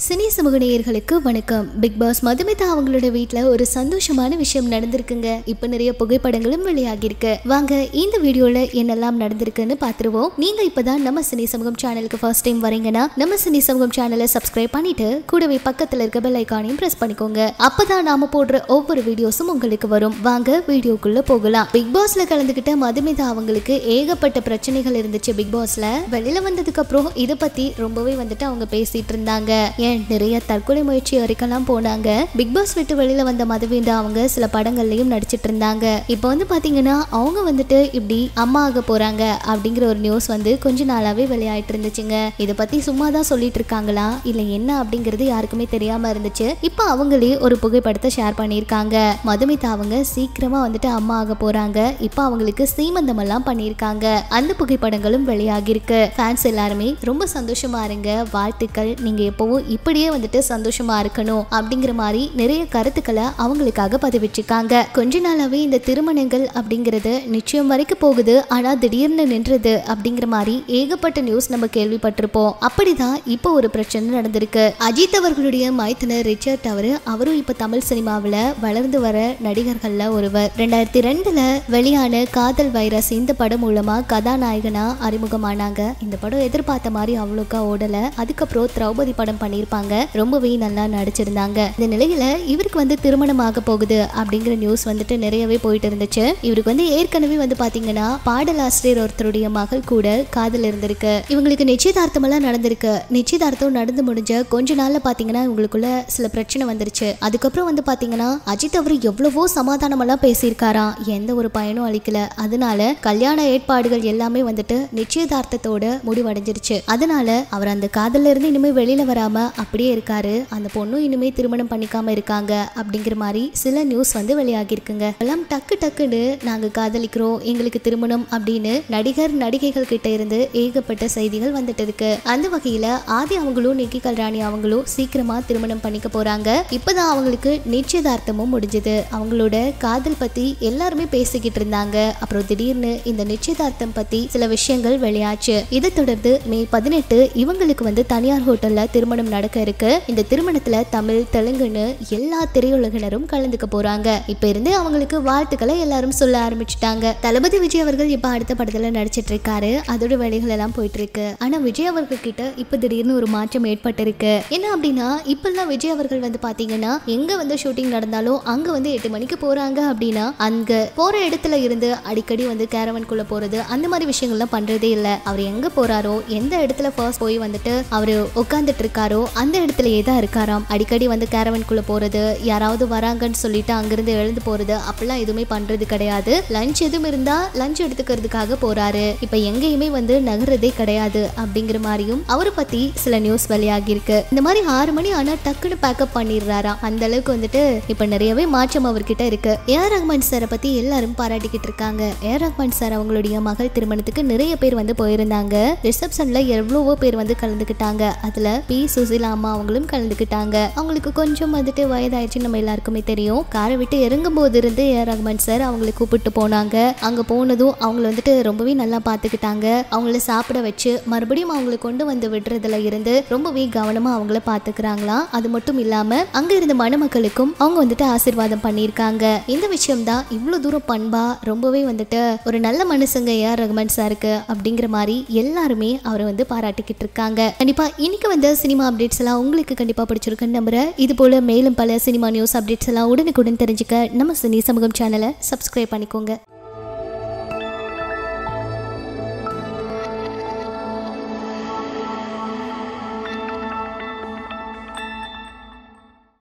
cine சமூக நேயர்களுக்கு வணக்கம் பிக் பாஸ் மதுமிதா அவங்களோட வீட்ல ஒரு சந்தோஷமான விஷயம் நடந்திருக்குங்க இப்ப நிறைய புகைப்படங்களும் வெளியாகிருக்கு வாங்க இந்த வீடியோல என்னெல்லாம் நடந்திருக்குன்னு பாத்துருவோம் நீங்க இப்பதான் நம்ம சினி சமூகம் சேனலுக்கு ஃபர்ஸ்ட் டைம் வரீங்கன்னா நம்ம சினி சமூகம் சேனலை சப்ஸ்கிரைப் பண்ணிட்டு கூடவே பக்கத்துல இருக்க பெல் ஐக்கானையும் பிரஸ் பண்ணிக்கோங்க அப்பதான் நாம போடுற ஒவ்வொரு வீடியோஸும் உங்களுக்கு வரும் வாங்க வீடியோக்குள்ள போகலாம் பிக் பாஸ்ல கலந்துகிட்ட மதுமிதா அவங்களுக்கு ஏகப்பட்ட பிரச்சனைகள் இருந்துச்சு பிக் பாஸ்ல வெளியில வந்ததுக்கு அப்புறம் இதை பத்தி ரொம்பவே வந்துட்டு அவங்க பேசிட்டு இருந்தாங்க ஏன் நிறைய தற்கொலை முயற்சி வரைக்கெல்லாம் போனாங்க பிக் பாஸ் விட்டு வெளியில வந்த மதுவிந்தா அவங்க சில படங்கள்லயும் நடிச்சிட்டு இருந்தாங்க இப்போ வந்து பாத்தீங்கன்னா அவங்க வந்துட்டு இப்படி அம்மா ஆக போறாங்க அப்படிங்கிற ஒரு நியூஸ் வந்து கொஞ்ச நாளாவே வெளியாயிட்டு இருந்துச்சுங்க இதை பத்தி சும்மா தான் சொல்லிட்டு இருக்காங்களா இல்ல என்ன அப்படிங்கிறது யாருக்குமே தெரியாம இருந்துச்சு இப்போ அவங்களே ஒரு புகைப்படத்தை ஷேர் பண்ணியிருக்காங்க மதுமிதா அவங்க சீக்கிரமா வந்துட்டு அம்மா ஆக போறாங்க இப்போ அவங்களுக்கு சீமந்தம் எல்லாம் பண்ணியிருக்காங்க அந்த புகைப்படங்களும் வெளியாகி இருக்கு ஃபேன்ஸ் எல்லாருமே ரொம்ப சந்தோஷமா இருங்க வாழ்த்துக்கள் நீங்க எப்பவும் இப்படியே வந்துட்டு சந்தோஷமா இருக்கணும் அப்படிங்கிற மாதிரி நிறைய கருத்துக்களை அவங்களுக்காக பதிவிட்டிருக்காங்க கொஞ்ச நாளாவே இந்த திருமணங்கள் அப்படிங்கிறது நிச்சயம் வரைக்கும் போகுது ஆனா திடீர்னு நின்றது அப்படிங்கிற மாதிரி ஏகப்பட்ட நியூஸ் நம்ம கேள்விப்பட்டிருப்போம் அப்படிதான் இப்போ ஒரு பிரச்சனை நடந்திருக்கு அஜித் அவர்களுடைய மைத்துனர் ரிச்சர்ட் அவரு அவரும் இப்ப தமிழ் சினிமாவில் வளர்ந்து வர நடிகர்கள்ல ஒருவர் ரெண்டாயிரத்தி ரெண்டுல வெளியான காதல் வைரஸ் இந்த படம் மூலமா கதாநாயகனா அறிமுகமானாங்க இந்த படம் எதிர்பார்த்த மாதிரி அவ்வளோக்கா ஓடல அதுக்கப்புறம் திரௌபதி படம் பண்ணியிருப்பாங்க ரொம்பவே நல்லா நடிச்சிருந்தாங்க இந்த நிலையில இவருக்கு வந்து திருமணம் ஆக போகுது அப்படிங்கிற நியூஸ் வந்துட்டு நிறையவே போயிட்டு இருந்துச்சு இவருக்கு வந்து ஏற்கனவே வந்து பாத்தீங்கன்னா பாடலாசிரியர் ஒருத்தருடைய மகள் கூட காதல் இருந்திருக்கு இவங்களுக்கு நிச்சயதார்த்தம் எல்லாம் நடந்திருக்கு நிச்சயதார்த்தம் நடந்து முடிஞ்ச கொஞ்ச நாள்ல பாத்தீங்கன்னா இவங்களுக்குள்ள சில பிரச்சனை வந்துருச்சு அதுக்கப்புறம் வந்து பாத்தீங்கன்னா அஜித் அவர் எவ்வளவோ சமாதானம் எல்லாம் பேசியிருக்காராம் எந்த ஒரு பயனும் அளிக்கல அதனால கல்யாண ஏற்பாடுகள் எல்லாமே வந்துட்டு நிச்சயதார்த்தத்தோட முடிவடைஞ்சிருச்சு அதனால அவர் அந்த காதல்ல இருந்து இனிமே வெளியில வராம அப்படியே இருக்காரு அந்த பொண்ணும் இனிமே திருமணம் பண்ணிக்காம இருக்காங்க அப்படிங்கிற மாதிரி சில நியூஸ் வந்து வெளியாகி இருக்குங்க எல்லாம் டக்கு டக்குன்னு நாங்க காதலிக்கிறோம் எங்களுக்கு திருமணம் அப்படின்னு நடிகர் நடிகைகள் கிட்ட இருந்து ஏகப்பட்ட செய்திகள் வந்துட்டு இருக்கு அந்த வகையில ஆதி அவங்களும் நிக்கி கல்ராணி அவங்களும் சீக்கிரமா திருமணம் பண்ணிக்க போறாங்க இப்பதான் அவங்களுக்கு நிச்சயதார்த்தமும் முடிஞ்சது அவங்களோட காதல் பத்தி எல்லாருமே பேசிக்கிட்டு இருந்தாங்க அப்புறம் திடீர்னு இந்த நிச்சயதார்த்தம் பத்தி சில விஷயங்கள் வெளியாச்சு இதை தொடர்ந்து மே பதினெட்டு இவங்களுக்கு வந்து தனியார் ஹோட்டல்ல திருமணம் நடக்க இருக்கு இந்த திருமணத்துல தமிழ் தெலுங்குன்னு எல்லா திரையுலகினரும் கலந்துக்க போறாங்க இப்ப இருந்து அவங்களுக்கு வாழ்த்துக்களை எல்லாரும் சொல்ல ஆரம்பிச்சுட்டாங்க தளபதி விஜய் அவர்கள் இப்ப அடுத்த படத்துல நடிச்சிட்டு இருக்காரு அதோட வேலைகள் எல்லாம் போயிட்டு இருக்கு ஆனா விஜய் அவர்கள் கிட்ட இப்ப திடீர்னு ஒரு மாற்றம் ஏற்பட்டிருக்கு என்ன அப்படின்னா இப்பெல்லாம் விஜய் அவர்கள் வந்து பாத்தீங்கன்னா எங்க வந்து ஷூட்டிங் நடந்தாலும் அங்க வந்து எட்டு மணிக்கு போறாங்க அப்படின்னா அங்க போற இடத்துல இருந்து அடிக்கடி வந்து கேரவன்குள்ள போறது அந்த மாதிரி விஷயங்கள்லாம் பண்றதே இல்ல அவர் எங்க போறாரோ எந்த இடத்துல ஃபர்ஸ்ட் போய் வந்துட்டு அவரு உட்காந்துட்டு இருக்காரோ அந்த இடத்துலயே தான் இருக்காராம் அடிக்கடி வந்து கேரவன்குள்ள போறது யாராவது வராங்கன்னு சொல்லிட்டு அங்கிருந்து எழுந்து போறது அப்படிலாம் எதுவுமே பண்றது கிடையாது லஞ்ச் எதுவும் இருந்தா லஞ்ச் எடுத்துக்கிறதுக்காக போறாரு இப்ப எங்கேயுமே வந்து நகர்றதே கிடையாது அப்படிங்கிற மாதிரியும் அவரை பத்தி சில நியூஸ் வெளியாகி இருக்கு இந்த மாதிரி ஆறு மணி ஆனா டக்குன்னு பேக்கப் பண்ணிடுறாராம் அந்த அளவுக்கு வந்துட்டு இப்ப நிறையவே மாற்றம் அவர்கிட்ட இருக்கு ஏஆர் ரஹ்மான் சாரை பத்தி எல்லாரும் பாராட்டிக்கிட்டு இருக்காங்க ஏஆர் ரஹ்மான் சார் அவங்களுடைய மகள் திருமணத்துக்கு நிறைய பேர் வந்து போயிருந்தாங்க ரிசப்ஷன்ல எவ்வளவோ பேர் வந்து கலந்துக்கிட்டாங்க அதுல பி சுசிலா அம்மா அவங்களும் கலந்துக்கிட்டாங்க அவங்களுக்கு கொஞ்சம் வந்துட்டு வயதாயிடுச்சு நம்ம எல்லாருக்குமே தெரியும் காரை விட்டு இறங்கும் போது இருந்து ஏஆர் ரஹ்மான் சார் அவங்களை கூப்பிட்டு போனாங்க அங்க போனதும் அவங்கள வந்துட்டு ரொம்பவே நல்லா பார்த்துக்கிட்டாங்க அவங்கள சாப்பிட வச்சு மறுபடியும் அவங்களை கொண்டு வந்து விடுறதுல இருந்து ரொம்பவே கவனமா அவங்கள பாத்துக்கிறாங்களாம் அது மட்டும் இல்லாம அங்க இருந்த மணமக்களுக்கும் அவங்க வந்துட்டு ஆசீர்வாதம் பண்ணியிருக்காங்க இந்த விஷயம் தான் இவ்வளவு தூரம் பண்பா ரொம்பவே வந்துட்டு ஒரு நல்ல மனுஷங்க ஏஆர் ரஹ்மான் சாருக்கு அப்படிங்கிற மாதிரி எல்லாருமே அவரை வந்து பாராட்டிக்கிட்டு இருக்காங்க கண்டிப்பா இன்னைக்கு வந்த சினிமா அப்டேட்ஸ் எல்லாம் உங்களுக்கு கண்டிப்பா பிடிச்சிருக்குன்னு நம்புறேன் இது போல மேலும் பல சினிமா நியூஸ் அப்டேட்ஸ் எல்லாம் உடனுக்குடன் தெரிஞ்சுக்க நம்ம சினி சமூகம் சேனலை சப்ஸ்கிரைப் பண்ணிக்கோங்க